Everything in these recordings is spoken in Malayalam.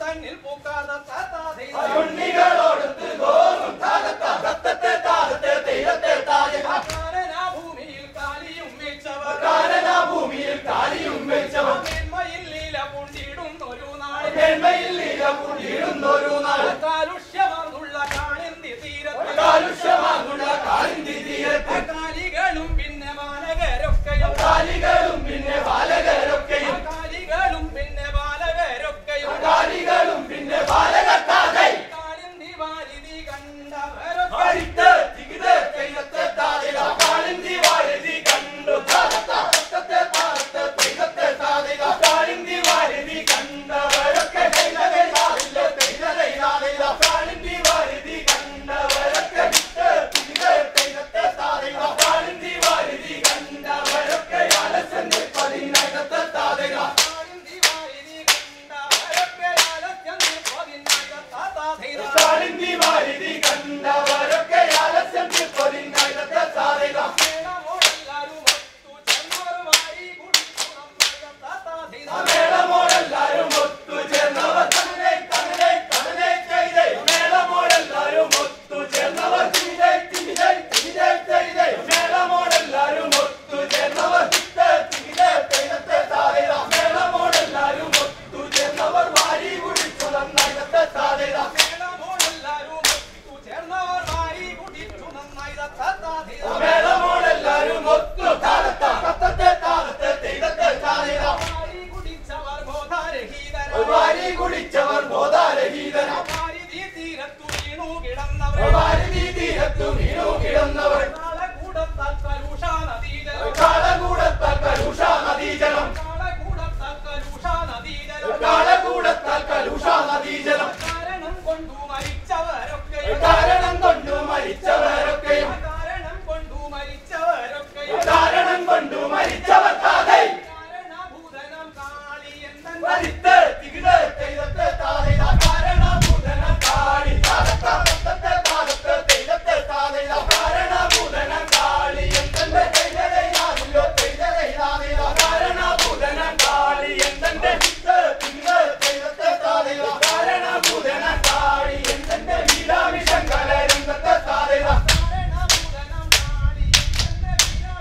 തന്നിൽ പൂക്കാത താത്താ ചെയ്ത ഉണ്ണികളോടത്ത് ഗോകും താകത്ത തത്തത്തെ താകത്തെ തെയ്യത്തെ താകെ കാരനാ ഭൂമിയിൽ കാലിയും വെച്ചവർ കാരനാ ഭൂമിയിൽ കാലിയും വെച്ചവൻ മേന്മയിൽ ലീല പൂണ്ടിടുന്നൊരു നാളിൽ മേന്മയിൽ ലീല പുള്ളിയിടുന്നൊരു നാൾ കാലുഷ്യമാർന്നുള്ള കാളിന്തി തീരത്ത് കാലുഷ്യമാകുള്ള കാലിന്തി തീരത്ത് കാലികളും പിന്നെ മാനകരൊക്കെയും കാലികളും പിന്നെ ബാലകരൊക്കെയും കാലികളും പിന്നെ ബാലകരൊക്കെയും കാലികളും പിന്നെ ബാലകത്താകെ കാളിന്തി വാരിതി കണ്ടവരൊക്കെ അടിത്ത് തികിത് തെയ്യത്തെ താതിക കാളിന്തി വാരതി കണ്ടു താകത്ത തത്തത്തെ താകത്തെ തെയ്യത്തെ താതിക കാളിന്തി വാരതി കണ്ടവരൊക്കെ തെയ്യതെ താതില്ല തെയ്യതെ താതിക കാളിന്തി വാരതി കണ്ടവരൊക്കെ വിട്ട് തികിത് തെയ്യത്തെ താതിക കാളിന്തി വാരതി കണ്ടവരൊക്കെ ആലസ്യന്റെ പതിനകത്തെ താതിക കാളിന്തി വാരിതി കണ്ടവരൊക്കെ ആലസ്യം പതിനകത്താ ചെയ്ത കാളിന്തി വാരതി കണ്ടവരൊക്കെ ആലസ്യന്റെ പതിനകത്തെ താതിക മേളമോടെല്ലാരും ഒത്തു ചെന്നവർ വാരി കുടിച്ചുണർന്നകത്താ ചെയ്ത മേളമോടെല്ലാരും ഒത്തുചേർന്നവർ തന്നെ തന്നെ തന്നെ ചെയ്തേ മേളമോടെല്ലാരും ഒത്തുചേർന്നവർ തിരിതേ തിരിതേ തിരിതേ ചെയ്തേ മേളമോടെല്ലാരും ഒത്തുചേർന്നവർ തിരിതേ തിരിതേ തെയ്യത്തെ താഴെയ മേളമോടെല്ലാരും ഒത്തുചേർന്നവർ വാരി കുടിച്ചു നന്നകത്തെ താഴെയ മേളമോടെല്ലാരും ഒത്തു ചേർന്നവർ വാരി കുടിച്ചു നന്നായി തത്താ ചെയ്ത മേളമോടെല്ലാരും ഒത്തു താഴത്ത കത്തത്തെ താഴത്തെ തെയ്യത്തെ താഴെയ വാരി കുടിച്ചവർ ബോധാരഹീതര വാരി കുടിച്ചവർ ബോധാരഹീതന വാരിതി തീരത്തു വീണു കിടന്നവർ ഭാരതീ തീരത്തു വീണു കിടന്നവർ കാളകൂടത്താൽ കലുഷാ നദീജലം കാളകൂടത്താൽ കലുഷ നദീജലം കാളകൂടത്താൽ കലുഷാ നദീജലം കാളകൂടത്താൽ കലുഷ നദീജലം കാരണം കൊണ്ടു മരിച്ചവരൊക്കെ കാരണം കൊണ്ടു മരിച്ചവരൊക്കെയും കാരണം കൊണ്ടു മരിച്ചവരൊക്കെ കാരണം കൊണ്ടു മരിച്ചവർ താതൈ കാരണഭൂതനം കാളി എന്ന മരിത്ത് തികിട് തെയ്യത്തെ താതൈത കാരണഭൂതന കാളി താതത്ത തത്തത്തെ താതത്തെ തെയ്യത്തെ താതൈത കാരണഭൂതന കാളി എന്തെന്റെ തെയ്യതൈ നാദിലോ തെയ്യതൈ നാദില കാരണഭൂതന കാളി എന്തെന്റെ വിത്ത് തികിട് തെയ്യത്തെ താതൈത കാരണഭൂതന കാളി എന്തെന്റെ വീരാവിഷങ്കല രംഗത്തെ താതൈത കാരണഭൂതനം കാളി എന്ന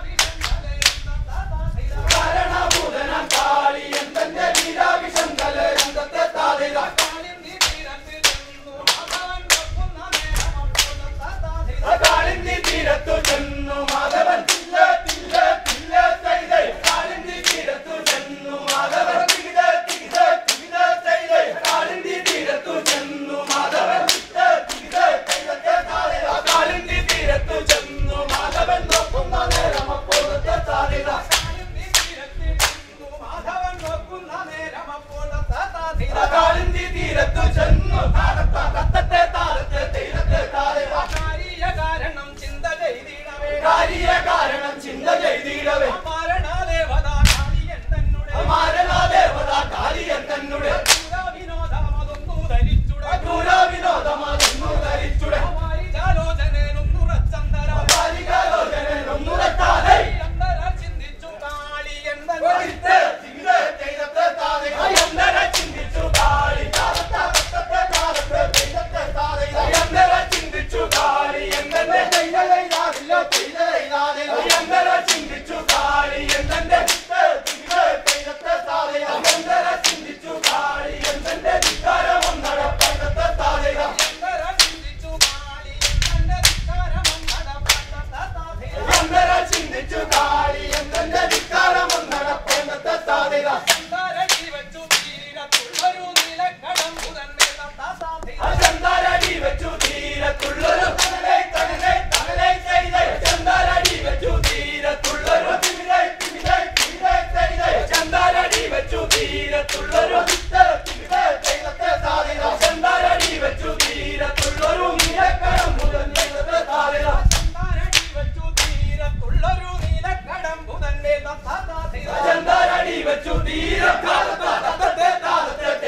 വീരാവിഷങ്കല കാരണഭൂതന കാളി എന്തെന്റെ വീരാവിഷങ്കല രംഗത്തെ താതൈത കാളിന്തി തീരത്ത് ചെന്നു മാധവൻ വെക്കുന്ന നേരം അപ്പോൾ കാളിന്തി തീരത്തു ചെന്നു മാധവൻ തില്ല തില്ല തില്ല ചെയ്തേ കാളിന്തി തീരത്തു ചെന്നു മാധവൻ തികിത തികിത തികിത ചെയ്തേ കാളിന്തി തീരത്തു ചെന്നു മാധവൻ തില്ല തികിത ചെയ്തത്തെ താളിത കാളിന്തി തീരത്തു ചെന്നു മാധവൻ നോക്കുന്ന നേരം അപ്പോഴത്തെ താളിത കാളിന്തി തീരത്ത് ചെന്നു മാധവൻ നോക്കുന്ന നേരം അപ്പോൾ താത്താ കാളിന്തി തീരത്തു ചെന്നു താഴത്തെ കത്തത്തെ താഴത്തെ തീരത്തെ താളിത കാരിയ കാരണം ചിന്ത ചെയ്തിടവേ കാര്യ കാരണം ചിന്ത ചെയ്തിടവേ മാരണാദേവത കാളി എന്നുടെ മാരനാദേവത കാളിയൻ തന്നുടെ വിനോദമതൊന്നു ധരിച്ചുട ക്രൂര വിനോദമാകുന്നു ധരിച്ചുടെ വാരിജാലോചനൊന്നുറച്ചന്തര കാലികാലോചനൊന്നുറക്കാതെ ചിന്തിച്ചു കാളി ഒഴിത്ത് ചിന്ത ചെയ്തത്തെ താതെ അയന്തര ചിന്തിച്ചു കാളി താരത്തെ തത്തത്തെ താരത്തെ ചെയ്തത്തെ താതെ അയന്തര ചിന്തിച്ചു കാളി എന്തെന്റെ ചെയ്തതൈതാതില്ലോ ചെയ്തതൈതാതെ അയന്തര ചിന്തിച്ചു കാളി എന്തെന്റെ വിത്ത് ചിന്ത ചെയ്തത്തെ താതെ അയന്തര ചിന്തിച്ചു കാളി എന്തെന്റെ വികാരം നടപ്പത്തെ താതെ ചിന്തിച്ചു കാളി എന്നെ ധിക്കാരമന്നട അയന്തര ചിന്തിച്ചു കാളി എന്തെന്റെ വികാരം നടപ്പത്തെ താതെ ചന്ദരടി വെച്ചു തീരത്തുള്ളൊരു നിലക്കടം പുതന്റെ തത്താ ചന്ദാരടി വെച്ചു തീരത്തുള്ളൊരു തണലേ തണലേ തണലേ ചെയ്തേ ചന്ദാരടി വെച്ചു തീരത്തുള്ളൊരു തിമിരേ തിമിരേ തിമിരേ ചെയ്തേ ചന്ദാരടി വെച്ചു തീരത്തുള്ളൊരു വിത്ത് തിമിരേ ചെയ്തത്തെ സാധ്യത ചന്ദാരടി വെച്ചു തീരത്തുള്ളൊരു നിലക്കടം മുതൽ ചെയ്തത്തെ സാധ്യത ചന്ദരടി വെച്ചു തീരത്തുള്ളൊരു നിലക്കടം പുതന്റെ തത്താ ചന്ദാരടി വെച്ചു തീരത്താലത്തെ താലത്തെ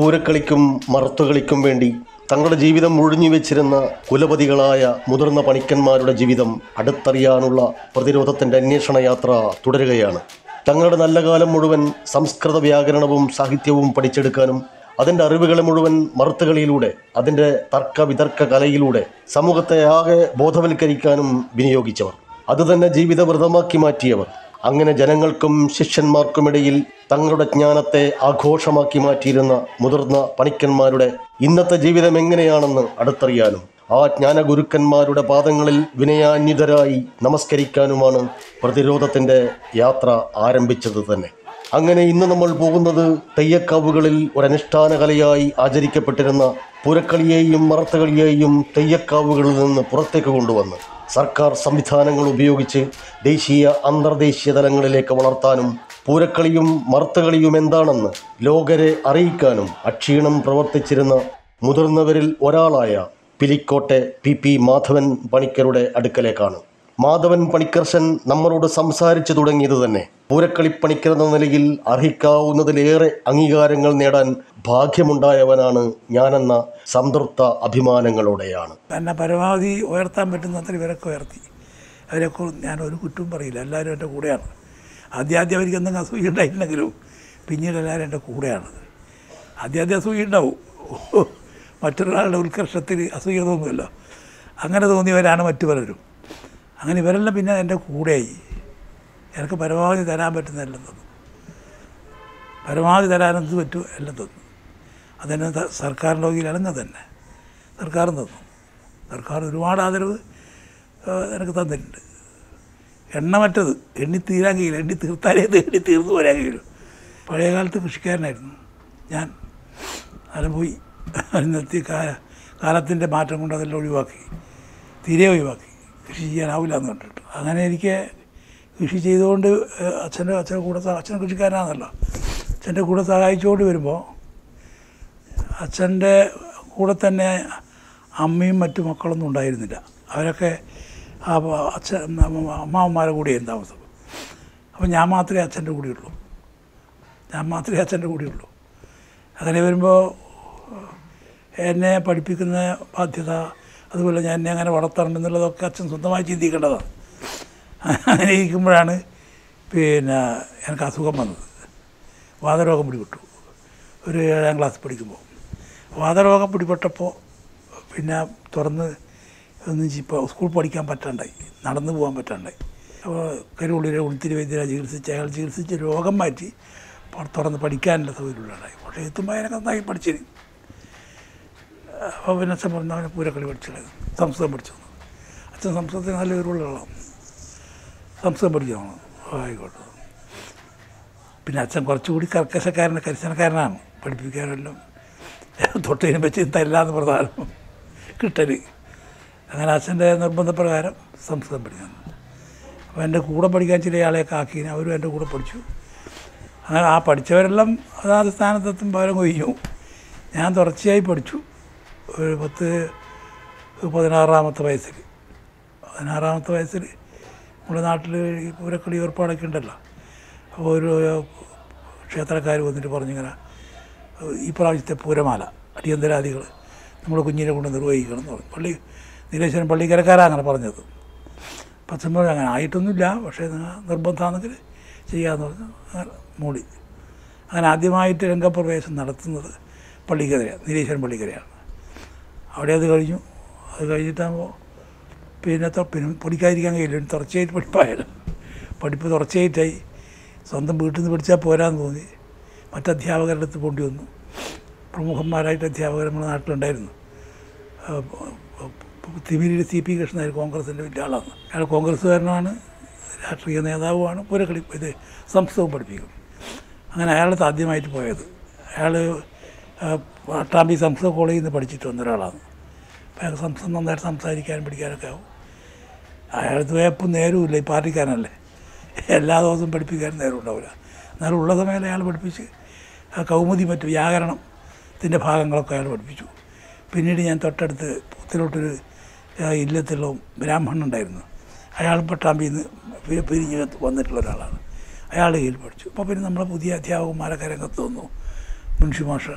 പൂരക്കളിക്കും മറത്തുകളിക്കും വേണ്ടി തങ്ങളുടെ ജീവിതം ഒഴിഞ്ഞു വെച്ചിരുന്ന കുലപതികളായ മുതിർന്ന പണിക്കന്മാരുടെ ജീവിതം അടുത്തറിയാനുള്ള പ്രതിരോധത്തിൻ്റെ അന്വേഷണ യാത്ര തുടരുകയാണ് തങ്ങളുടെ നല്ല കാലം മുഴുവൻ സംസ്കൃത വ്യാകരണവും സാഹിത്യവും പഠിച്ചെടുക്കാനും അതിൻ്റെ അറിവുകളെ മുഴുവൻ മറുത്തുകളിയിലൂടെ അതിൻ്റെ തർക്ക വിതർക്ക കലയിലൂടെ സമൂഹത്തെ ആകെ ബോധവൽക്കരിക്കാനും വിനിയോഗിച്ചവർ അതുതന്നെ ജീവിതവ്രതമാക്കി മാറ്റിയവർ അങ്ങനെ ജനങ്ങൾക്കും ശിഷ്യന്മാർക്കുമിടയിൽ തങ്ങളുടെ ജ്ഞാനത്തെ ആഘോഷമാക്കി മാറ്റിയിരുന്ന മുതിർന്ന പണിക്കന്മാരുടെ ഇന്നത്തെ ജീവിതം എങ്ങനെയാണെന്ന് അടുത്തറിയാനും ആ ജ്ഞാനഗുരുക്കന്മാരുടെ പാദങ്ങളിൽ വിനയാന്വിതരായി നമസ്കരിക്കാനുമാണ് പ്രതിരോധത്തിൻ്റെ യാത്ര ആരംഭിച്ചത് തന്നെ അങ്ങനെ ഇന്ന് നമ്മൾ പോകുന്നത് തെയ്യക്കാവുകളിൽ ഒരനുഷ്ഠാന കലയായി ആചരിക്കപ്പെട്ടിരുന്ന പുരക്കളിയെയും മറത്തുകളിയെയും തെയ്യക്കാവുകളിൽ നിന്ന് പുറത്തേക്ക് കൊണ്ടുവന്ന് സർക്കാർ സംവിധാനങ്ങൾ ഉപയോഗിച്ച് ദേശീയ അന്തർദേശീയ തലങ്ങളിലേക്ക് വളർത്താനും പൂരക്കളിയും മർത്തകളിയും എന്താണെന്ന് ലോകരെ അറിയിക്കാനും അക്ഷീണം പ്രവർത്തിച്ചിരുന്ന മുതിർന്നവരിൽ ഒരാളായ പിലിക്കോട്ടെ പി പി മാധവൻ പണിക്കരുടെ അടുക്കലേക്കാണ് മാധവൻ പണിക്കർശൻ നമ്മളോട് സംസാരിച്ചു തുടങ്ങിയത് തന്നെ പൂരക്കളിപ്പണിക്കർ എന്ന നിലയിൽ അർഹിക്കാവുന്നതിലേറെ അംഗീകാരങ്ങൾ നേടാൻ ഭാഗ്യമുണ്ടായവനാണ് ഞാനെന്ന സംതൃപ്ത അഭിമാനങ്ങളോടെയാണ് എന്നെ പരമാവധി ഉയർത്താൻ പറ്റുന്നത്ര ഇവരൊക്കെ ഉയർത്തി അവരെയൊക്കെ ഞാൻ ഒരു കുറ്റവും പറയില്ല എല്ലാവരും എൻ്റെ കൂടെയാണ് ആദ്യം ആദ്യം അവർക്ക് എന്തെങ്കിലും അസൂയ ഉണ്ടായിട്ടുണ്ടെങ്കിലും പിന്നീട് എല്ലാവരും എൻ്റെ കൂടെയാണ് ആദ്യം ആദ്യം അസൂയ ഉണ്ടാവും മറ്റൊരാളുടെ ഉത്കർഷത്തിൽ അസൂയ തോന്നുമല്ലോ അങ്ങനെ തോന്നിയവരാണ് മറ്റു പലരും അങ്ങനെ ഇവരെല്ലാം പിന്നെ എൻ്റെ കൂടെയായി എനിക്ക് പരമാവധി തരാൻ പറ്റുന്ന എല്ലാം തന്നു പരമാവധി തരാനെന്ത് പറ്റുമോ എല്ലാം തന്നു അതിന് ത- സർക്കാരിൻ്റെ വകയിൽ ഇളങ്ങ തന്നെ സർക്കാരും തന്നു സർക്കാർ ഒരുപാട് ആദരവ് ആ, എനിക്ക് തന്നിട്ടുണ്ട് എണ്ണമറ്റത് എണ്ണി തീരാൻ കഴിയില്ല എണ്ണി തീർത്താലേ ഇത് എണ്ണി തീർന്നു പോരാൻ കഴിയുള്ളൂ പഴയ കാലത്ത് കൃഷിക്കാരനായിരുന്നു ഞാൻ അതെല്ലാം പോയി ഇന്നത്തെ കാല കാലത്തിൻ്റെ മാറ്റം കൊണ്ട് അതെല്ലാം ഒഴിവാക്കി തീരെ ഒഴിവാക്കി കൃഷി ചെയ്യാനാവില്ല എന്ന് കണ്ടിട്ട് അങ്ങനെ എനിക്ക് കൃഷി ചെയ്തുകൊണ്ട് ഏഹ്, അച്ഛൻ്റെ അച്ഛൻ്റെ കൂടെ സഹ- അച്ഛൻ കൃഷിക്കാരനാണല്ലോ അച്ഛൻ്റെ കൂടെ സഹായിച്ചുകൊണ്ട് വരുമ്പോൾ അച്ഛൻ്റെ കൂടെ തന്നെ അമ്മയും മറ്റു മക്കളൊന്നും ഉണ്ടായിരുന്നില്ല അവരൊക്കെ ആ പ- അച്ഛൻ അമ്മാവന്മാരുടെ കൂടെയായിരുന്നു താമസം അപ്പം ഞാൻ മാത്രമേ അച്ഛൻ്റെ കൂടെയുള്ളൂ ഞാൻ മാത്രമേ അച്ഛൻ്റെ കൂടെയുള്ളൂ അങ്ങനെ വരുമ്പോൾ എന്നെ പഠിപ്പിക്കുന്ന ബാധ്യത അതുപോലെ ഞാൻ എന്നെ അങ്ങനെ വളർത്തണം എന്നുള്ളതൊക്കെ അച്ഛൻ സ്വന്തമായി ചിന്തിക്കേണ്ടതാണ് അങ്ങനെ ഇരിക്കുമ്പോഴാണ് പിന്നെ എനിക്ക് അസുഖം വന്നത് വാതരോഗം പിടിപെട്ടു ഒരു ഏഴാം ക്ലാസ് പഠിക്കുമ്പോൾ വാതരോഗം പിടിപെട്ടപ്പോൾ പിന്നെ തുറന്ന് ഒന്നും ഇപ്പോൾ സ്കൂൾ പഠിക്കാൻ പറ്റാണ്ടായി നടന്നു പോകാൻ പറ്റാണ്ടായി അപ്പോൾ കരുവുള്ളിലെ ഉൾത്തിരി വൈദ്യരെ ചികിത്സിച്ച് അയാൾ ചികിത്സിച്ച് രോഗം മാറ്റി പുറത്ത് തുറന്ന് പഠിക്കാനുള്ള സൗകര്യമുള്ളതായി പക്ഷേ എത്തുമ്പോൾ അതിനൊക്കെ നന്നായി പഠിച്ചിരുന്നു അപ്പോൾ പിന്നെ അച്ഛൻ പറഞ്ഞു അവനെ പൂരക്കളി പഠിച്ചത് സംസ്കൃതം പഠിച്ചു അച്ഛൻ സംസ്കൃതത്തിന് നല്ല വിവരമുള്ള ആളാണ് സംസ്കൃതം പഠിക്കണം ആയിക്കോട്ടെ പിന്നെ അച്ഛൻ കുറച്ചുകൂടി കർക്കശക്കാരൻ കരിശനക്കാരനാണ് പഠിപ്പിക്കാനെല്ലാം തൊട്ടതിനും വെച്ച് തരില്ലാന്ന് പ്രധാനം കിട്ടൽ അങ്ങനെ അച്ഛൻ്റെ നിർബന്ധപ്രകാരം സംസ്കൃതം പഠിക്കുന്നു അപ്പോൾ എൻ്റെ കൂടെ പഠിക്കാൻ ചില ആളെയൊക്കെ ആക്കി അവരും എൻ്റെ കൂടെ പഠിച്ചു അങ്ങനെ ആ പഠിച്ചവരെല്ലാം അതാത് സ്ഥാനത്തെത്തും പകരം കൊയ്ഞ്ഞു ഞാൻ തുടർച്ചയായി പഠിച്ചു ഒരു പത്ത് പതിനാറാമത്തെ വയസ്സിൽ പതിനാറാമത്തെ വയസ്സിൽ നമ്മുടെ നാട്ടിൽ ഈ പൂരക്കളി ഏർപ്പാടൊക്കെ ഉണ്ടല്ലോ അപ്പോൾ ഒരു ക്ഷേത്രക്കാർ വന്നിട്ട് പറഞ്ഞിങ്ങനെ ഈ പ്രാവശ്യത്തെ പൂരമാല അടിയന്തരാദികൾ നമ്മുടെ കുഞ്ഞിനെ കൊണ്ട് നിർവഹിക്കണം എന്ന് പറഞ്ഞു പള്ളി നീലേശ്വരം പള്ളിക്കരക്കാരാണ് അങ്ങനെ പറഞ്ഞത് പച്ചമ്പ അങ്ങനെ ആയിട്ടൊന്നുമില്ല പക്ഷേ നിങ്ങൾ നിർബന്ധമാണെങ്കിൽ ചെയ്യാമെന്ന് പറഞ്ഞു അങ്ങനെ മൂടി അങ്ങനെ ആദ്യമായിട്ട് രംഗപ്രവേശം നടത്തുന്നത് പള്ളിക്കരയാണ് നീലേശ്വരം പള്ളിക്കരയാണ് അവിടെ അത് കഴിഞ്ഞു അത് കഴിഞ്ഞിട്ടാകുമ്പോൾ പിന്നെ ത- പിന്നെ പഠിക്കാതിരിക്കാൻ കഴിയില്ല ഇനി തുടർച്ചയായിട്ട് പഠിപ്പായാലും പഠിപ്പ് തുടർച്ചയായിട്ടായി സ്വന്തം വീട്ടിൽ നിന്ന് പഠിച്ചാൽ പോരാന്ന് തോന്നി മറ്റധ്യാപകരുടെ അടുത്ത് പോണ്ടി വന്നു പ്രമുഖന്മാരായിട്ട് അധ്യാപകർ നമ്മുടെ നാട്ടിലുണ്ടായിരുന്നു ആ, തിമിരിയുടെ സി പി കൃഷ്ണൻ കോൺഗ്രസിൻ്റെ വലിയ ആളാണ് അയാൾ കോൺഗ്രസ്സുകാരനാണ് രാഷ്ട്രീയ നേതാവുമാണ് പൂരക്കളി ഇത് സംസ്കൃതവും പഠിപ്പിക്കും അങ്ങനെ അയാളടുത്ത് ആദ്യമായിട്ട് പോയത് അയാൾ പട്ടാമ്പി സംസ്കൃത കോളേജിൽ നിന്ന് പഠിച്ചിട്ട് വന്ന ഒരാളാണ് അപ്പോൾ അയാൾക്ക് സംസ്കൃതം നന്നായിട്ട് സംസാരിക്കാനും പഠിക്കാനൊക്കെ ആവും അയാൾക്ക് വേപ്പും നേരമില്ല ഈ പാർട്ടിക്കാരനല്ലേ എല്ലാ ദിവസവും പഠിപ്പിക്കാൻ നേരം ഉണ്ടാവില്ല എന്നാലും ഉള്ള സമയം അയാൾ പഠിപ്പിച്ച് ആ കൗമുദി മറ്റു വ്യാകരണത്തിൻ്റെ ഭാഗങ്ങളൊക്കെ അയാൾ പഠിപ്പിച്ചു പിന്നീട് ഞാൻ തൊട്ടടുത്ത് പുത്തിലോട്ടൊരു ആ, ഇല്ലത്തുള്ള ബ്രാഹ്മണൻ ഉണ്ടായിരുന്നു അയാൾ പട്ടാമ്പിയിൽ നിന്ന് പി- പിരിഞ്ഞ് വന്നിട്ടുള്ള ഒരാളാണ് അയാളുടെ കയ്യിൽ പഠിച്ചു അപ്പോൾ പിന്നെ നമ്മളെ പുതിയ അധ്യാപകന്മാരൊക്കെ രംഗത്ത് വന്നു മുൻഷി മാഷ്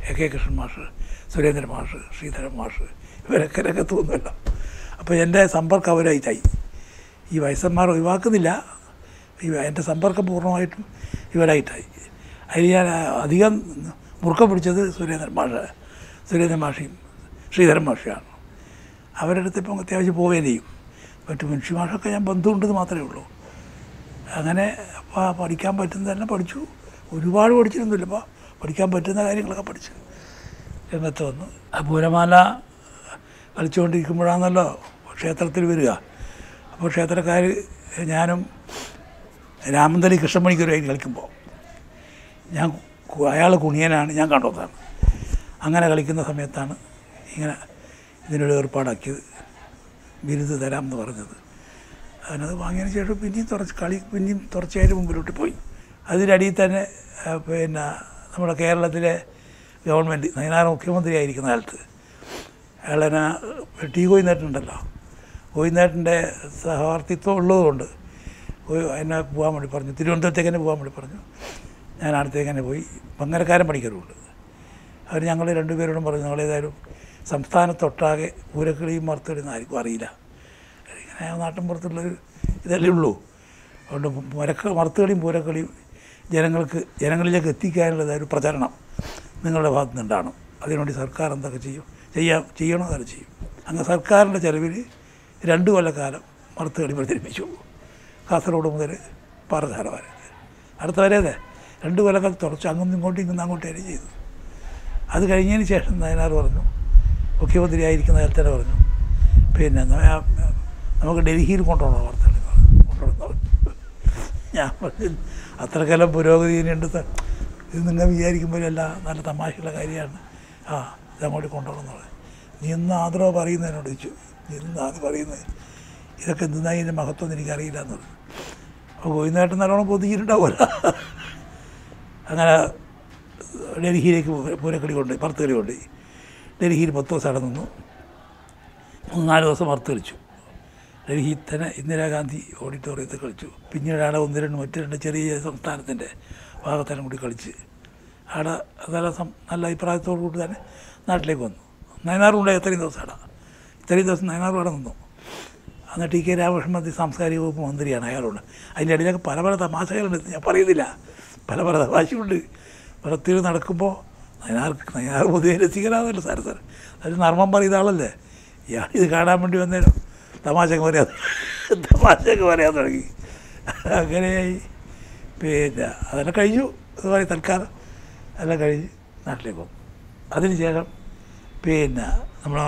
എ കെ കൃഷ്ണൻ മാഷ് സുരേന്ദ്രൻ മാഷ് ശ്രീധരൻ മാഷ് ഇവരൊക്കെ രംഗത്ത് തോന്നുമല്ലോ അപ്പോൾ എൻ്റെ സമ്പർക്കം അവരായിട്ടായി ഈ വയസ്സന്മാർ ഒഴിവാക്കുന്നില്ല ഈ എൻ്റെ സമ്പർക്കം പൂർണ്ണമായിട്ടും ഇവരായിട്ടായി അതിൽ ഞാൻ അധികം മുറുക്കം പിടിച്ചത് സുരേന്ദ്രൻ മാഷ് സുരേന്ദ്രൻ മാഷിയും ശ്രീധരൻ മാഷിയാണ് അവരുടെ അടുത്ത് ഇപ്പം അത്യാവശ്യം പോവുകയും ചെയ്യും മറ്റു മനുഷ്യമാഷൊക്കെ ഞാൻ ബന്ധമുണ്ടെന്ന് മാത്രമേ ഉള്ളൂ അങ്ങനെ പ- പഠിക്കാൻ പറ്റുന്നതെല്ലാം പഠിച്ചു ഒരുപാട് പഠിച്ചിരുന്നില്ല അപ്പോൾ പഠിക്കാൻ പറ്റുന്ന കാര്യങ്ങളൊക്കെ പഠിച്ചു രംഗത്ത് വന്നു ആ പൂരമാല കളിച്ചുകൊണ്ടിരിക്കുമ്പോഴാണല്ലോ ക്ഷേത്രത്തിൽ വരിക അപ്പോൾ ക്ഷേത്രക്കാർ ഞാനും രാമന്തലി കൃഷ്ണമണിക്കൊരുമായിട്ട് കളിക്കുമ്പോൾ ഞാൻ അയാൾ കുണിയനാണ് ഞാൻ കണ്ടതാണ് അങ്ങനെ കളിക്കുന്ന സമയത്താണ് ഇങ്ങനെ ഇതിനൊരു ഏർപ്പാടാക്കിയത് ബിരുദ് തരാമെന്ന് പറഞ്ഞത് അതിനത് വാങ്ങിയതിന് ശേഷം പിന്നെയും തുടച്ച് കളി പിന്നെയും തുടർച്ചയായിട്ട് മുമ്പിലോട്ട് പോയി അതിനടിയിൽ തന്നെ ആ, പിന്നെ നമ്മുടെ കേരളത്തിലെ ഗവൺമെൻറ് നയനാർ മുഖ്യമന്ത്രി ആയിരിക്കുന്ന കാലത്ത് അയാളെന്നെ ടി കോയിന്നേട്ടുണ്ടല്ലോ കോയിന്നേട്ടിൻ്റെ സഹവർത്തിത്വം ഉള്ളതുകൊണ്ട് പോയി എന്നെ പോകാൻ വേണ്ടി പറഞ്ഞു തിരുവനന്തപുരത്തേക്ക് തന്നെ പോകാൻ വേണ്ടി പറഞ്ഞു ഞാൻ അടുത്തേക്ക് തന്നെ പോയി പങ്ങരക്കാരൻ പണിക്കരുമുണ്ട് അവർ ഞങ്ങൾ രണ്ടുപേരോടും പറഞ്ഞു ഞങ്ങളേതായാലും സംസ്ഥാനത്തൊട്ടാകെ പൂരക്കളിയും മറുത്തടിയൊന്നും ആർക്കും അറിയില്ല ഇങ്ങനെ നാട്ടിൻപുറത്തുള്ളൊരു ഇതല്ലേ ഉള്ളൂ അതുകൊണ്ട് മുരക്ക മറുത്തുകളിയും പൂരക്കളിയും ജനങ്ങൾക്ക് ജനങ്ങളിലേക്ക് എത്തിക്കാനുള്ളതായ ഒരു പ്രചരണം നിങ്ങളുടെ ഭാഗത്തു നിന്നുണ്ടാണ് അതിനുവേണ്ടി സർക്കാർ എന്തൊക്കെ ചെയ്യും ചെയ്യാം ചെയ്യണോ അതൊക്കെ ചെയ്യും അങ്ങ് സർക്കാരിൻ്റെ ചിലവിൽ രണ്ട് കൊല്ലക്കാലം മറുത്തുകളി പ്രചരിപ്പിച്ചു കാസർഗോഡ് മുതൽ പാറധാര വരെ അടുത്ത വരെ അതെ രണ്ട് കൊല്ലക്കാലം തുടച്ചു അങ്ങും ഇങ്ങോട്ടും ഇങ്ങും അങ്ങോട്ടും വരെ ചെയ്തു അത് കഴിഞ്ഞതിന് ശേഷം നയനാർ പറഞ്ഞു മുഖ്യമന്ത്രി ആയിരിക്കുന്ന കാലത്ത് തന്നെ പറഞ്ഞു പിന്നെ ന- നമുക്ക് ഡൽഹിയിൽ കൊണ്ടുപോകണം വാർത്തകൾ കൊണ്ടുപോകണം ഞാൻ പറഞ്ഞു അത്രക്കാലം പുരോഗതി ഇനിയുണ്ട് സാർ ഇത് നിങ്ങൾ വിചാരിക്കുമ്പോഴല്ല നല്ല തമാശയുള്ള കാര്യമാണ് ആ ഇത് അങ്ങോട്ട് കൊണ്ടുപോകണം എന്ന് പറഞ്ഞു നീ എന്ന് ആദരവ് പറയുന്നതിനോട് ചോദിച്ചു നീ എന്ന് ആദ്യം പറയുന്നത് ഇതൊക്കെ എന്തിനാ ഇതിൻ്റെ മഹത്വം എന്ന് എനിക്കറിയില്ല എന്ന് പറഞ്ഞു അപ്പോൾ കോയിന്നായിട്ട് നല്ലോണം പൊതിഞ്ഞിട്ടുണ്ടാവുമല്ലോ അങ്ങനെ ഡൽഹിയിലേക്ക് പൂ- പൂരക്കളി കൊണ്ട് പറുത്തുകളി കൊണ്ട് ഡൽഹിയിൽ പത്ത് ദിവസം അവിടെ നിന്നു മൂന്ന് നാല് ദിവസം വറുത്ത് കളിച്ചു ഡൽഹിയിൽ തന്നെ ഇന്ദിരാഗാന്ധി ഓഡിറ്റോറിയത്തിൽ കളിച്ചു പിന്നീട് അവിടെ ഒന്ന് രണ്ട് മറ്റ് രണ്ട് ചെറിയ സംസ്ഥാനത്തിൻ്റെ ഭാഗത്തെല്ലാം കൂടി കളിച്ച് അവിടെ നല്ല സം നല്ല അഭിപ്രായത്തോടു കൂടി തന്നെ നാട്ടിലേക്ക് വന്നു നയനാറുണ്ടായി ഇത്രയും ദിവസം അവിടെ ഇത്രയും ദിവസം നയനാറും അവിടെ നിന്നു അന്ന് ടി കെ രാമകൃഷ്ണൻ മന്ത്രി സാംസ്കാരിക വകുപ്പ് മന്ത്രിയാണ് അയാളോട് അതിൻ്റെ ഇടയിലൊക്കെ പല പല തമാശകളുണ്ട് ഞാൻ പറയുന്നില്ല പല പല തമാശയുണ്ട് പുറത്തിൽ നടക്കുമ്പോൾ നയനാർ നയനാർ പൊതുവെ രസികരാണല്ലോ സാർ സാർ അതൊരു നർമ്മം പറയുന്ന ആളല്ലേ ഇയാൾ ഇത് കാണാൻ വേണ്ടി വന്നേരം തമാശയൊക്കെ പറയാൻ തമാശയൊക്കെ പറയാൻ തുടങ്ങി അങ്ങനെയായി പിന്നെ അതെല്ലാം കഴിഞ്ഞു എന്ന് പറയും തൽക്കാലം എല്ലാം കഴിഞ്ഞ് നാട്ടിലേക്ക് വന്നു അതിന് ശേഷം പിന്നെ നമ്മൾ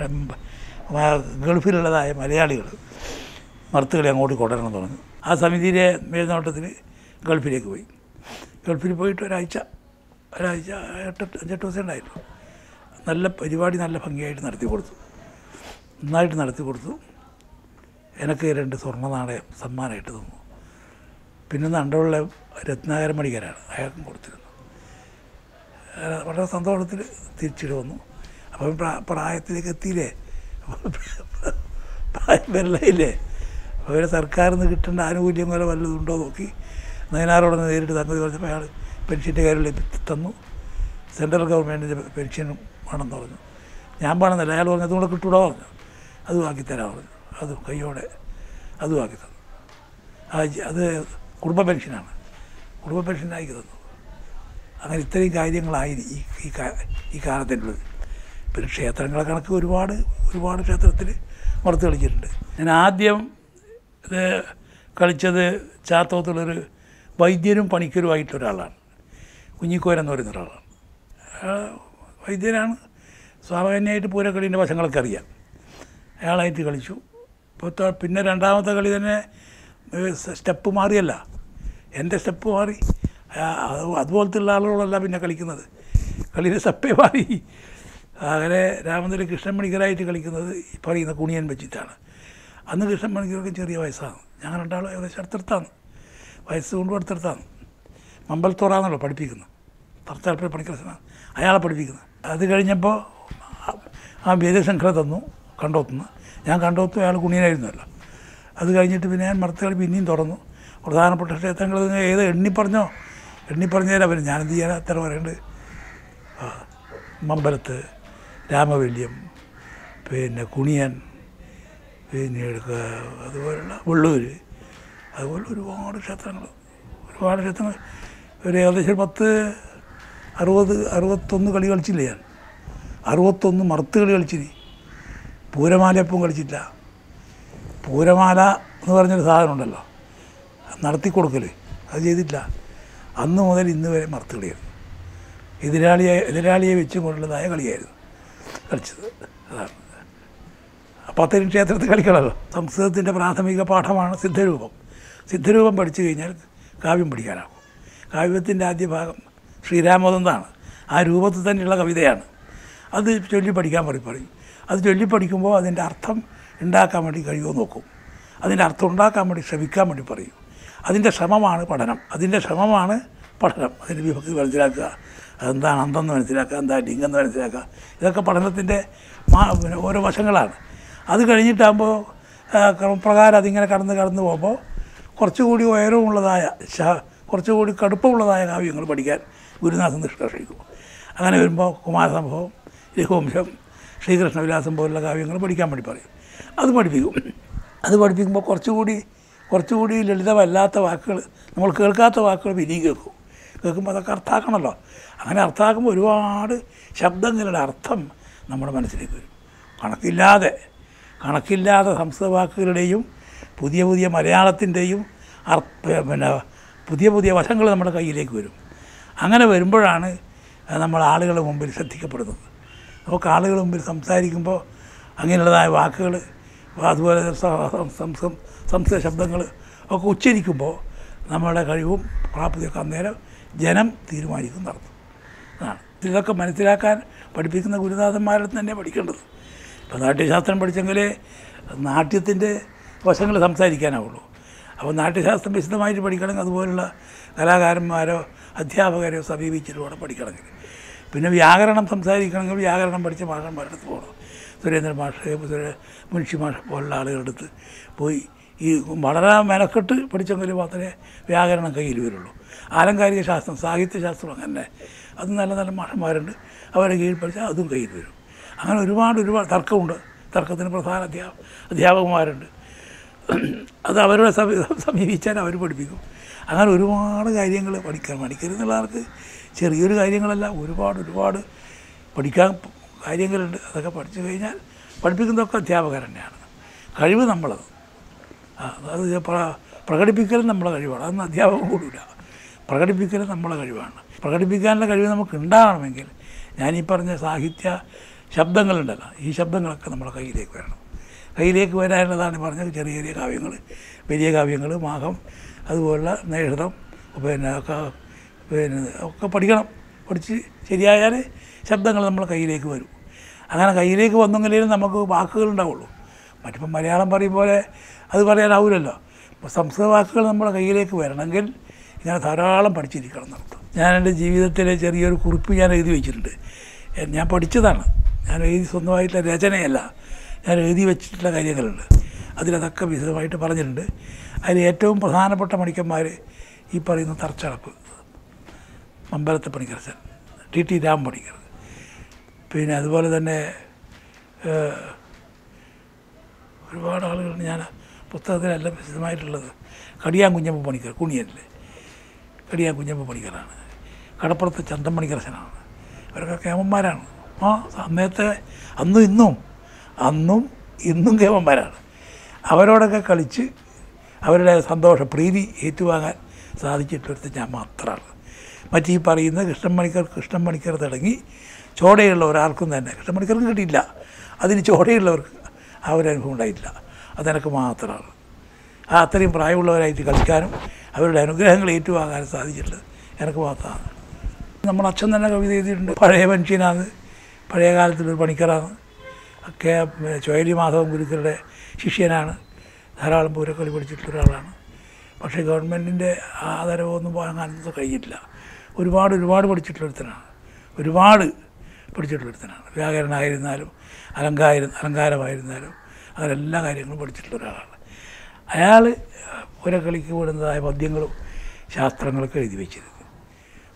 ഗൾഫിലുള്ളതായ മലയാളികൾ മറുത്തുകളി അങ്ങോട്ട് കൊണ്ടുവരണം തുടങ്ങി ആ സമിതിയിലെ മേൽനോട്ടത്തിൽ ഗൾഫിലേക്ക് പോയി ഗൾഫിൽ പോയിട്ട് ഒരാഴ്ച ഒരാഴ്ച എട്ട് അഞ്ചെട്ട് ദിവസം ഉണ്ടായിരുന്നു നല്ല പരിപാടി നല്ല ഭംഗിയായിട്ട് നടത്തി കൊടുത്തു നന്നായിട്ട് നടത്തി കൊടുത്തു എനിക്ക് രണ്ട് സ്വർണ്ണ നാണയം സമ്മാനമായിട്ട് തന്നു പിന്നെ നണ്ടുള്ള രത്നാകരൻ മണിക്കരാണ് അയാൾക്കും കൊടുത്തിരുന്നു ഏഹ് വളരെ സന്തോഷത്തിൽ തിരിച്ചിട്ട് വന്നു അപ്പം പ്രാ പ്രായത്തിലേക്ക് എത്തിയില്ലേ പ്രായം വരലായില്ലേ അപ്പോൾ ഇവരെ സർക്കാരിൽ നിന്ന് കിട്ടേണ്ട ആനുകൂല്യങ്ങളോ വല്ലതും ഉണ്ടോ നോക്കി നയനാരോട് നേരിട്ട് സംഗതി പറഞ്ഞപ്പോൾ അയാൾ പെൻഷൻ്റെ കാര്യം ലഭി- തന്നു സെൻട്രൽ ഗവൺമെൻറ്റിൻ്റെ പെൻഷനും വേണമെന്ന് പറഞ്ഞു ഞാൻ വേണമെന്നല്ല അയാൾ പറഞ്ഞു അതും കൂടെ കിട്ടൂടോ പറഞ്ഞു അതും ആക്കിത്തരാൻ പറഞ്ഞു അതും കയ്യോടെ അതും ആക്കി തന്നു ആ ജി- അത് കുടുംബ പെൻഷനാണ് കുടുംബ പെൻഷനാക്കി തന്നു അങ്ങനെ ഇത്രയും കാര്യങ്ങളായി ഈ ഈ കാ- ഈ കാലത്തിനുള്ളത് പിന്നെ ക്ഷേത്രങ്ങളെ കണക്ക് ഒരുപാട് ഒരുപാട് ക്ഷേത്രത്തിൽ മറുത്ത് കളിച്ചിട്ടുണ്ട് ഞാൻ ആദ്യം ഇത് കളിച്ചത് ചാത്തോത്തുള്ളൊരു വൈദ്യരും പണിക്കരുമായിട്ടുള്ള ഒരാളാണ് കുഞ്ഞിക്കോരൻ എന്ന് പറയുന്ന ഒരാളാണ് അയാൾ വൈദ്യനാണ് സ്വാഭാവികമായിട്ട് പൂരക്കളീൻ്റെ വശങ്ങളൊക്കെ അറിയാം അയാളായിട്ട് കളിച്ചു ഇപ്പോൾ ത- പിന്നെ രണ്ടാമത്തെ കളി തന്നെ സ്റ്റെപ്പ് മാറിയല്ല എൻ്റെ സ്റ്റെപ്പ് മാറി ആ, അത് അതുപോലത്തെ ഉള്ള ആളുകളല്ല പിന്നെ കളിക്കുന്നത് കളിയുടെ സ്റ്റെപ്പേ മാറി അങ്ങനെ രാമന്തരി കൃഷ്ണൻ മണിക്കരായിട്ട് കളിക്കുന്നത് ഈ പറയുന്ന കുണിയൻ വെച്ചിട്ടാണ് അന്ന് കൃഷ്ണൻ മണിക്കർക്ക് ചെറിയ വയസ്സാണ് ഞങ്ങൾ രണ്ടാളും ഏകദേശം അടുത്തടുത്താണ് വയസ്സ് കൊണ്ട് അടുത്തടുത്താണ് മമ്പലത്തോറാന്നല്ലോ പഠിപ്പിക്കുന്നത് തർത്താൽപ്പുഴ പണിക്കരസനാണ് അയാളെ പഠിപ്പിക്കുന്നത് അത് കഴിഞ്ഞപ്പോൾ ആ- ആ വേദശങ്കര തന്നു കണ്ടോത്തുനിന്ന് ഞാൻ കണ്ടോത്തും അയാൾ കുണിയനായിരുന്നല്ലോ അത് കഴിഞ്ഞിട്ട് പിന്നെ ഞാൻ മർത്തകളി പിന്നെയും തുറന്നു പ്രധാനപ്പെട്ട ക്ഷേത്രങ്ങൾ നിങ്ങൾ ഏത് എണ്ണി പറഞ്ഞോ എണ്ണി പറഞ്ഞു തരാം പിന്നെ ഞാനെന്ത് ചെയ്യാൻ അത്ര പറയേണ്ടത് ആ മമ്പലത്ത് രാമവല്യം പിന്നെ കുണിയൻ പിന്നീട് ക- അതുപോലുള്ള വെള്ളൂർ അതുപോലെ ഒരുപാട് ക്ഷേത്രങ്ങൾ ഒരുപാട് ക്ഷേത്രങ്ങൾ ഒരു ഏകദേശം പത്ത് അറുപത് അറുപത്തൊന്ന് കളി കളിച്ചില്ല ഞാൻ അറുപത്തൊന്ന് മറുത്ത് കളി കളിച്ചിന് പൂരമാലയപ്പം കളിച്ചില്ല പൂരമാല എന്ന് പറഞ്ഞൊരു സാധനം ഉണ്ടല്ലോ അത് നടത്തി കൊടുക്കൽ അത് ചെയ്തിട്ടില്ല അന്ന് മുതൽ ഇന്ന് വരെ മറുത്ത് കളിയായിരുന്നു എതിരാളിയെ എതിരാളിയെ വെച്ചും കൊണ്ടുള്ളതായ കളിയായിരുന്നു കളിച്ചത് അതാണ് അപ്പോൾ അത്തരം ക്ഷേത്രത്തിൽ കളിക്കണമല്ലോ സംസ്കൃതത്തിൻ്റെ പ്രാഥമിക പാഠമാണ് സിദ്ധരൂപം സിദ്ധരൂപം പഠിച്ചു കഴിഞ്ഞാൽ കാവ്യം പഠിക്കാനാകും കാവ്യത്തിൻ്റെ ആദ്യ ഭാഗം ശ്രീരാമോദന്താണ് ആ രൂപത്തിൽ തന്നെയുള്ള കവിതയാണ് അത് ചൊല്ലി പഠിക്കാൻ പറയും പറയും അത് ചൊല്ലി പഠിക്കുമ്പോൾ അതിൻ്റെ അർത്ഥം ഉണ്ടാക്കാൻ വേണ്ടി കഴിയുമോ നോക്കും അതിൻ്റെ അർത്ഥം ഉണ്ടാക്കാൻ വേണ്ടി ശ്രമിക്കാൻ വേണ്ടി പറയും അതിൻ്റെ ശ്രമമാണ് പഠനം അതിൻ്റെ ശ്രമമാണ് പഠനം അതിൻ്റെ വിഭക്തി മനസ്സിലാക്കുക അതെന്താണ് അന്തെന്ന് മനസ്സിലാക്കുക എന്താ ലിംഗെന്ന് മനസ്സിലാക്കുക ഇതൊക്കെ പഠനത്തിൻ്റെ മാ പിന്നെ ഓരോ വശങ്ങളാണ് അത് കഴിഞ്ഞിട്ടാകുമ്പോൾ ക്രമപ്രകാരം അതിങ്ങനെ കടന്ന് കടന്ന് പോകുമ്പോൾ കുറച്ചുകൂടി ഉയരമുള്ളതായ ശ കുറച്ചുകൂടി കടുപ്പമുള്ളതായ കാവ്യങ്ങൾ പഠിക്കാൻ ഗുരുനാഥൻ നിഷ്കർഷിക്കും അങ്ങനെ വരുമ്പോൾ കുമാരസംഭവം രഘുവംശം ശ്രീകൃഷ്ണവിലാസം പോലുള്ള കാവ്യങ്ങൾ പഠിക്കാൻ വേണ്ടി പറയും അത് പഠിപ്പിക്കും അത് പഠിപ്പിക്കുമ്പോൾ കുറച്ചുകൂടി കുറച്ചുകൂടി ലളിതമല്ലാത്ത വാക്കുകൾ നമ്മൾ കേൾക്കാത്ത വാക്കുകൾ പിന്നെയും കേൾക്കും കേൾക്കുമ്പോൾ അതൊക്കെ അർത്ഥാക്കണമല്ലോ അങ്ങനെ അർത്ഥാക്കുമ്പോൾ ഒരുപാട് ശബ്ദങ്ങളുടെ അർത്ഥം നമ്മുടെ മനസ്സിലേക്ക് വരും കണക്കില്ലാതെ കണക്കില്ലാത്ത സംസ്കൃത വാക്കുകളുടെയും പുതിയ പുതിയ മലയാളത്തിൻ്റെയും അർത്ഥ പിന്നെ പുതിയ പുതിയ വശങ്ങൾ നമ്മുടെ കയ്യിലേക്ക് വരും അങ്ങനെ വരുമ്പോഴാണ് നമ്മൾ ആളുകളുടെ മുമ്പിൽ ശ്രദ്ധിക്കപ്പെടുന്നത് നമുക്ക് ആളുകളുടെ മുമ്പിൽ സംസാരിക്കുമ്പോൾ അങ്ങനെയുള്ളതായ വാക്കുകൾ അതുപോലെ സ- സംസ്കൃതം സംസ്കൃത ശബ്ദങ്ങൾ ഒക്കെ ഉച്ചരിക്കുമ്പോൾ നമ്മുടെ കഴിവും പ്രാപ്തിയൊക്കെ അന്നേരം ജനം തീരുമാനിക്കും നടത്തും അതാണ് ഇതൊക്കെ മനസ്സിലാക്കാൻ പഠിപ്പിക്കുന്ന ഗുരുനാഥന്മാരുടെ തന്നെ പഠിക്കേണ്ടത് ഇപ്പോൾ നാട്യശാസ്ത്രം പഠിച്ചെങ്കിലേ നാട്യത്തിൻ്റെ വശങ്ങൾ സംസാരിക്കാനാവുള്ളൂ അപ്പോൾ നാട്യശാസ്ത്രം വിശദമായിട്ട് പഠിക്കണമെങ്കിൽ അതുപോലുള്ള കലാകാരന്മാരോ അധ്യാപകരെയോ സമീപിച്ചിട്ട് വേണം പഠിക്കണമെങ്കിൽ പിന്നെ വ്യാകരണം സംസാരിക്കണമെങ്കിൽ വ്യാകരണം പഠിച്ച മാഷന്മാരുടെ അടുത്ത് പോകണം സുരേന്ദ്രൻ മാഷ് സുരേ- മുൻഷി മാഷ് പോലുള്ള ആളുകളുടെ അടുത്ത് പോയി ഈ വളരെ മെനക്കെട്ട് പഠിച്ചെങ്കിൽ മാത്രമേ വ്യാകരണം കയ്യിൽ വരുള്ളൂ ആലങ്കാരിക ശാസ്ത്രം സാഹിത്യശാസ്ത്രം അങ്ങനെ അത് നല്ല നല്ല മാഷന്മാരുണ്ട് അവരെ കീഴിൽ പഠിച്ചാൽ അതും കയ്യിൽ വരും അങ്ങനെ ഒരുപാട് ഒരുപാട് തർക്കമുണ്ട് തർക്കത്തിന് പ്രധാന അധ്യാ അധ്യാപകന്മാരുണ്ട് അത് അവരുടെ സമീ- സമീപിച്ചാൽ അവർ പഠിപ്പിക്കും അങ്ങനെ ഒരുപാട് കാര്യങ്ങൾ പഠിക്കാൻ പഠിക്കരുന്നുള്ള ആൾക്ക് ചെറിയൊരു കാര്യങ്ങളല്ല ഒരുപാട് ഒരുപാട് പഠിക്കാൻ കാര്യങ്ങളുണ്ട് അതൊക്കെ പഠിച്ചു കഴിഞ്ഞാൽ പഠിപ്പിക്കുന്നതൊക്കെ അധ്യാപകർ തന്നെയാണ് കഴിവ് നമ്മളത് ആ, അത് പ്ര- പ്രകടിപ്പിക്കലും നമ്മളെ കഴിവാണ് അതൊന്നും അധ്യാപകം കൂടില്ല പ്രകടിപ്പിക്കലും നമ്മളെ കഴിവാണ് പ്രകടിപ്പിക്കാനുള്ള കഴിവ് നമുക്ക് ഉണ്ടാകണമെങ്കിൽ ഞാനീ പറഞ്ഞ സാഹിത്യ ശബ്ദങ്ങളുണ്ടല്ലോ ഈ ശബ്ദങ്ങളൊക്കെ നമ്മളെ കയ്യിലേക്ക് വരണം കയ്യിലേക്ക് വരാനുള്ളതാണ് പറഞ്ഞത് ചെറിയ ചെറിയ കാവ്യങ്ങൾ വലിയ കാവ്യങ്ങൾ മാഘം അതുപോലുള്ള നേഷതം പിന്നെ ഒക്കെ പിന്നെ ഒക്കെ പഠിക്കണം പഠിച്ച് ശരിയായാൽ ശബ്ദങ്ങൾ നമ്മളെ കയ്യിലേക്ക് വരും അങ്ങനെ കയ്യിലേക്ക് വന്നെങ്കിലേ നമുക്ക് വാക്കുകൾ ഉണ്ടാവുള്ളൂ മറ്റിപ്പം മലയാളം പറയും പോലെ അത് പറയാനാവില്ലല്ലോ അപ്പോൾ സംസ്കൃത വാക്കുകൾ നമ്മുടെ കയ്യിലേക്ക് വരണമെങ്കിൽ ഇങ്ങനെ ധാരാളം പഠിച്ചിരിക്കണം എന്നർത്ഥം ഞാൻ എൻ്റെ ജീവിതത്തിലെ ചെറിയൊരു കുറിപ്പ് ഞാൻ എഴുതി വെച്ചിട്ടുണ്ട് എ- ഞാൻ പഠിച്ചതാണ് ഞാൻ എഴുതി സ്വന്തമായിട്ടുള്ള രചനയല്ല ഞാൻ എഴുതി വെച്ചിട്ടുള്ള കാര്യങ്ങളുണ്ട് അതിലതൊക്കെ വിശദമായിട്ട് പറഞ്ഞിട്ടുണ്ട് അതിൽ ഏറ്റവും പ്രധാനപ്പെട്ട മണിക്കന്മാർ ഈ പറയുന്ന തർച്ചടപ്പ് മമ്പലത്തെ പണിക്കരച്ചൻ ടി ടി രാം പണിക്കർ പിന്നെ അതുപോലെ തന്നെ ഏഹ്, ഒരുപാട് ആളുകളുണ്ട് ഞാൻ പുസ്തകത്തിലെല്ലാം വിശദമായിട്ടുള്ളത് കടിയാൻ കുഞ്ഞമ്മ പണിക്കർ കുണിയനിലെ കടിയാൻ കുഞ്ഞമ്മ പണിക്കറാണ് കടപ്പുറത്ത് ചന്തൻ പണിക്കരശനാണ് അവരൊക്കെ കേമന്മാരാണ് ആ അന്നത്തെ അന്നും ഇന്നും അന്നും ഇന്നും കേമന്മാരാണ് അവരോടൊക്കെ കളിച്ച് അവരുടെ സന്തോഷം പ്രീതി ഏറ്റുവാങ്ങാൻ സാധിച്ചിട്ടൊരുത്ത് ഞാൻ മാത്രമാണ് മറ്റീ പറയുന്ന കൃഷ്ണൻ മണിക്കർ കൃഷ്ണൻ മണിക്കർ തുടങ്ങി ചോടയുള്ള ഒരാൾക്കും തന്നെ കൃഷ്ണൻ മണിക്കർക്കും കിട്ടിയില്ല അതിന് ചോടയുള്ളവർക്ക് ആ ഒരു അനുഭവം ഉണ്ടായിട്ടില്ല അതെനിക്ക് മാത്രമാണ് ആ അത്രയും പ്രായമുള്ളവരായിട്ട് കളിക്കാനും അവരുടെ അനുഗ്രഹങ്ങൾ ഏറ്റുവാങ്ങാനും സാധിച്ചിട്ടുള്ളത് എനിക്ക് മാത്രമാണ് നമ്മുടെ അച്ഛൻ തന്നെ കവിത എഴുതിയിട്ടുണ്ട് പഴയ മനുഷ്യനാണ് പഴയ കാലത്തിലൊരു പണിക്കറാണ് ഒക്കെ പിന്നെ ചുഴലി മാധവൻ ഗുരുക്കളുടെ ശിഷ്യനാണ് ധാരാളം പൂരക്കളി പഠിച്ചിട്ടുള്ള ഒരാളാണ് പക്ഷേ ഗവൺമെൻറ്റിൻ്റെ ആദരവൊന്നും വാങ്ങാനൊന്നും കഴിഞ്ഞിട്ടില്ല ഒരുപാട് ഒരുപാട് പഠിച്ചിട്ടുള്ളൊരുത്തനാണ് ഒരുപാട് പഠിച്ചിട്ടുള്ളൊരുത്തനാണ് വ്യാകരണമായിരുന്നാലും അലങ്കാര അലങ്കാരമായിരുന്നാലും അങ്ങനെ എല്ലാ കാര്യങ്ങളും പഠിച്ചിട്ടുള്ള ഒരാളാണ് അയാൾ പൂരക്കളിക്ക് വിടുന്നതായ പദ്യങ്ങളും ശാസ്ത്രങ്ങളൊക്കെ എഴുതി വെച്ചിരുന്നു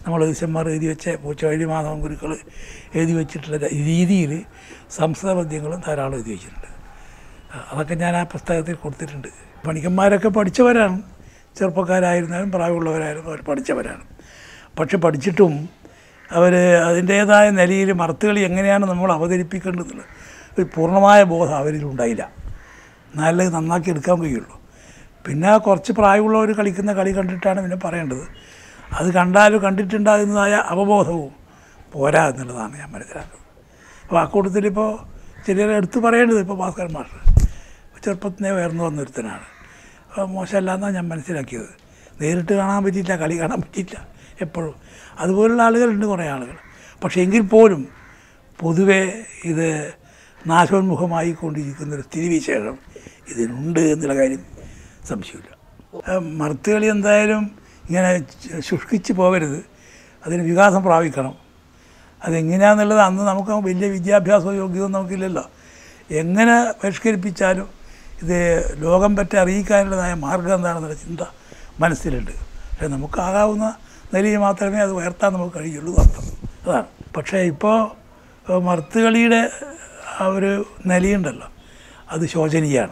നമ്മൾ ഈശ്വന്മാർ എഴുതി വെച്ച പൂച്ചവഴി മാധവൻ ഗുരുക്കൾ എഴുതി വെച്ചിട്ടുള്ള രീതിയിൽ സംസ്കൃത പദ്യങ്ങളും ധാരാളം എഴുതി വെച്ചിട്ടുണ്ട് ആ, അതൊക്കെ ഞാൻ ആ പുസ്തകത്തിൽ കൊടുത്തിട്ടുണ്ട് പണിക്കന്മാരൊക്കെ പഠിച്ചവരാണ് ചെറുപ്പക്കാരായിരുന്നാലും പ്രായമുള്ളവരായാലും അവർ പഠിച്ചവരാണ് പക്ഷെ പഠിച്ചിട്ടും അവർ അതിൻ്റേതായ നിലയിൽ മറുത്തുകളി എങ്ങനെയാണ് നമ്മൾ അവതരിപ്പിക്കേണ്ടതെന്നുള്ള ഒരു പൂർണ്ണമായ ബോധം അവരിലുണ്ടായില്ല എന്നാലേ ഇത് നന്നാക്കി എടുക്കാൻ കഴിയുള്ളൂ പിന്നെ കുറച്ച് പ്രായമുള്ളവർ കളിക്കുന്ന കളി കണ്ടിട്ടാണ് പിന്നെ പറയേണ്ടത് അത് കണ്ടാലും കണ്ടിട്ടുണ്ടാകുന്നതായ അവബോധവും പോരാ എന്നുള്ളതാണ് ഞാൻ മനസ്സിലാക്കുന്നത് അപ്പോൾ ആ കൂട്ടത്തിൽ ഇപ്പോൾ ചിലരെ എടുത്തു പറയേണ്ടത് ഇപ്പോൾ ഭാസ്കരൻ മാസ്റ്റർ ചെറുപ്പത്തിനെ ഉയർന്നു വന്നൊരുത്തനാണ് അപ്പോൾ മോശമല്ല എന്നാണ് ഞാൻ മനസ്സിലാക്കിയത് നേരിട്ട് കാണാൻ പറ്റിയില്ല കളി കാണാൻ പറ്റിയില്ല എപ്പോഴും അതുപോലുള്ള ആളുകളുണ്ട് കുറേ ആളുകൾ പക്ഷേ എങ്കിൽ പോലും പൊതുവെ ഇത് നാശോന്മുഖമായി കൊണ്ടിരിക്കുന്നൊരു സ്ഥിതിവിശേഷം ഇതിനുണ്ട് എന്നുള്ള കാര്യം സംശയമില്ല ആ, മറുത്തുകളി എന്തായാലും ഇങ്ങനെ ചു- ശുഷ്കിച്ച് പോകരുത് അതിന് വികാസം പ്രാപിക്കണം അതെങ്ങനെയാണെന്നുള്ളത് അന്ന് നമുക്ക് വലിയ വിദ്യാഭ്യാസവും യോഗ്യതയും നമുക്കില്ലല്ലോ എങ്ങനെ പരിഷ്കരിപ്പിച്ചാലും ഇത് ലോകം പറ്റി അറിയിക്കാനുള്ളതായ മാർഗം എന്താണെന്നുള്ള ചിന്ത മനസ്സിലുണ്ട് പക്ഷേ നമുക്കാകാവുന്ന നിലയിൽ മാത്രമേ അത് ഉയർത്താൻ നമുക്ക് കഴിയുള്ളൂ എന്ന് അർത്ഥം അതാണ് പക്ഷേ ഇപ്പോൾ മറുത്തുകളിയുടെ ആ ഒരു നിലയുണ്ടല്ലോ അത് ശോചനീയമാണ്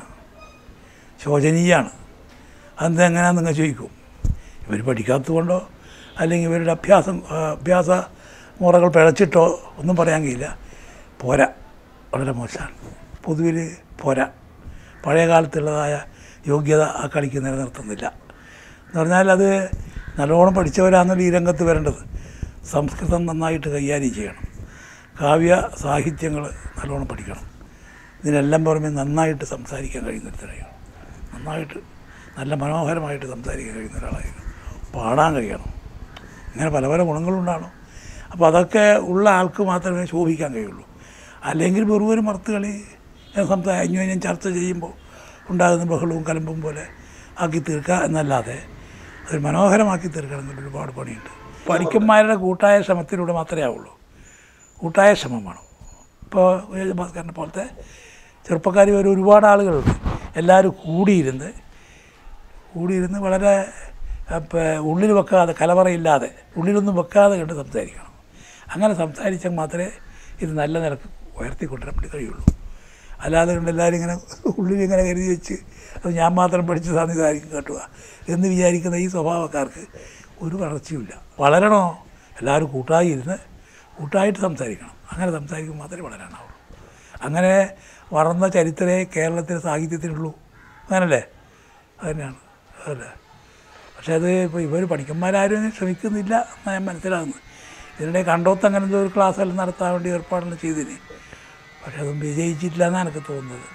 ശോചനീയമാണ് അതെങ്ങനെയാണെന്ന് നിങ്ങൾ ചോദിക്കും ഇവർ പഠിക്കാത്തതുകൊണ്ടോ അല്ലെങ്കിൽ ഇവരുടെ അഭ്യാസം ആ, അഭ്യാസ മുറകൾ പിഴച്ചിട്ടോ ഒന്നും പറയാൻ കഴിയില്ല പോരാ വളരെ മോശമാണ് പൊതുവിൽ പോരാ പഴയ കാലത്തുള്ളതായ യോഗ്യത ആ കളിക്ക് നിലനിർത്തുന്നില്ല എന്ന് പറഞ്ഞാൽ അത് നല്ലോണം പഠിച്ചവരാണെന്നുള്ള ഈ രംഗത്ത് വരേണ്ടത് സംസ്കൃതം നന്നായിട്ട് കൈകാര്യം ചെയ്യണം കാവ്യ സാഹിത്യങ്ങൾ നല്ലോണം പഠിക്കണം ഇതിനെല്ലാം പുറമെ നന്നായിട്ട് സംസാരിക്കാൻ കഴിയുന്ന ഒരുത്തരാണ് നന്നായിട്ട് നല്ല മനോഹരമായിട്ട് സംസാരിക്കാൻ കഴിയുന്ന ഒരാളായിരുന്നു പാടാൻ കഴിയണം ഇങ്ങനെ പല പല ഗുണങ്ങളുണ്ടാകണം അപ്പോൾ അതൊക്കെ ഉള്ള ആൾക്ക് മാത്രമേ ശോഭിക്കാൻ കഴിയുള്ളൂ അല്ലെങ്കിൽ വെറും ഒരു മറുത്ത് കളി സംസാ അന്യോന്യം ചർച്ച ചെയ്യുമ്പോൾ ഉണ്ടാകുന്ന ബഹളവും കലമ്പും പോലെ ആക്കി തീർക്കുക എന്നല്ലാതെ അത് മനോഹരമാക്കി തീർക്കണമെങ്കിൽ ഒരുപാട് പണിയുണ്ട് പഠിക്കന്മാരുടെ കൂട്ടായ ശ്രമത്തിലൂടെ മാത്രമേ ആവുള്ളൂ കൂട്ടായ ശ്രമം വേണം ഇപ്പോൾ ഭാസ്കരനെ പോലത്തെ ചെറുപ്പക്കാർ ഒരു ഒരുപാട് ആളുകളുണ്ട് എല്ലാവരും കൂടിയിരുന്ന് കൂടിയിരുന്ന് വളരെ അപ്പോൾ ഉള്ളിൽ വെക്കാതെ കലവറയില്ലാതെ ഉള്ളിലൊന്നും വെക്കാതെ കണ്ട് സംസാരിക്കണം അങ്ങനെ സംസാരിച്ചാൽ മാത്രമേ ഇത് നല്ല നിലക്ക് ഉയർത്തിക്കൊണ്ടുവരാൻ വേണ്ടി കഴിയുള്ളൂ അല്ലാതെ കണ്ട് എല്ലാവരും ഇങ്ങനെ ഉള്ളിൽ ഇങ്ങനെ കരുതി വെച്ച് അത് ഞാൻ മാത്രം പഠിച്ചതാണ് ഇതായിരിക്കും കേട്ടുക എന്ന് വിചാരിക്കുന്ന ഈ സ്വഭാവക്കാർക്ക് ഒരു വളർച്ചയുമില്ല വളരണോ എല്ലാവരും കൂട്ടായി ഇരുന്ന് കൂട്ടായിട്ട് സംസാരിക്കണം അങ്ങനെ സംസാരിക്കുമ്പോൾ മാത്രമേ വളരാനാവുള്ളൂ അങ്ങനെ വളർന്ന ചരിത്രമേ കേരളത്തിലെ സാഹിത്യത്തിനുള്ളൂ അങ്ങനല്ലേ അതുതന്നെയാണ് അതല്ലേ പക്ഷേ അത് ഇപ്പോൾ ഇവർ പഠിക്കന്മാരാരും അതിന് ശ്രമിക്കുന്നില്ല എന്നാണ് ഞാൻ മനസ്സിലാകുന്നത് ഇതിനിടെ കണ്ടോത്ത് അങ്ങനെ എന്തോ ഒരു ക്ലാസ് എല്ലാം നടത്താൻ വേണ്ടി ഏർപ്പാടെല്ലാം ചെയ്തിന് പക്ഷെ അതും വിജയിച്ചിട്ടില്ല എന്നാണ് എനിക്ക് തോന്നുന്നത്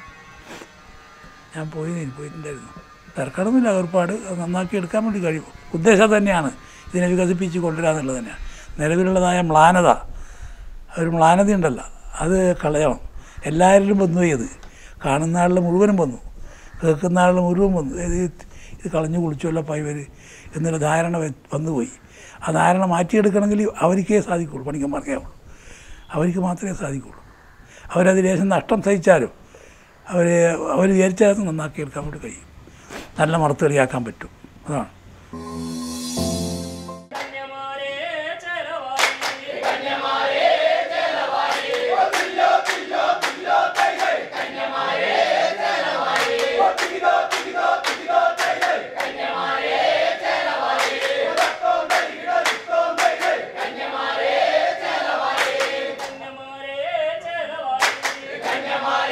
ഞാൻ പോയി പോയിട്ടുണ്ടായിരുന്നു തിരക്കടൊന്നുമില്ല ഏർപ്പാട് അത് നന്നാക്കി എടുക്കാൻ വേണ്ടി കഴിയും ഉദ്ദേശം തന്നെയാണ് ഇതിനെ വികസിപ്പിച്ച് കൊണ്ടുവരിക എന്നുള്ളത് തന്നെയാണ് നിലവിലുള്ളതായ മ്ലാനത ഒരു മ്ലാനത ഉണ്ടല്ലോ അത് കളയണം എല്ലാവരിലും വന്നു പോയി അത് കാണുന്ന ആളിൽ മുഴുവനും വന്നു കേൾക്കുന്ന ആളിൽ മുഴുവൻ വന്നു ഇത് ഇത് കളഞ്ഞു കുളിച്ചല്ലോ ഇവർ എന്നുള്ള ധാരണ വെ- വന്നുപോയി ആ ധാരണ മാറ്റിയെടുക്കണമെങ്കിൽ അവർക്കേ സാധിക്കുള്ളൂ പണിക്കന്മാർക്കേ ആവുള്ളൂ അവർക്ക് മാത്രമേ സാധിക്കുള്ളൂ അവരത് ലേശം നഷ്ടം സഹിച്ചാലും അവർ അവർ വിചാരിച്ചാൽ അത് നന്നാക്കിയെടുക്കാൻ വേണ്ടി കഴിയും നല്ല മറുത്ത് കളിയാക്കാൻ പറ്റും അതാണ് കന്യമാരേ ചെലവായി കന്യമാരേ ചെലവായി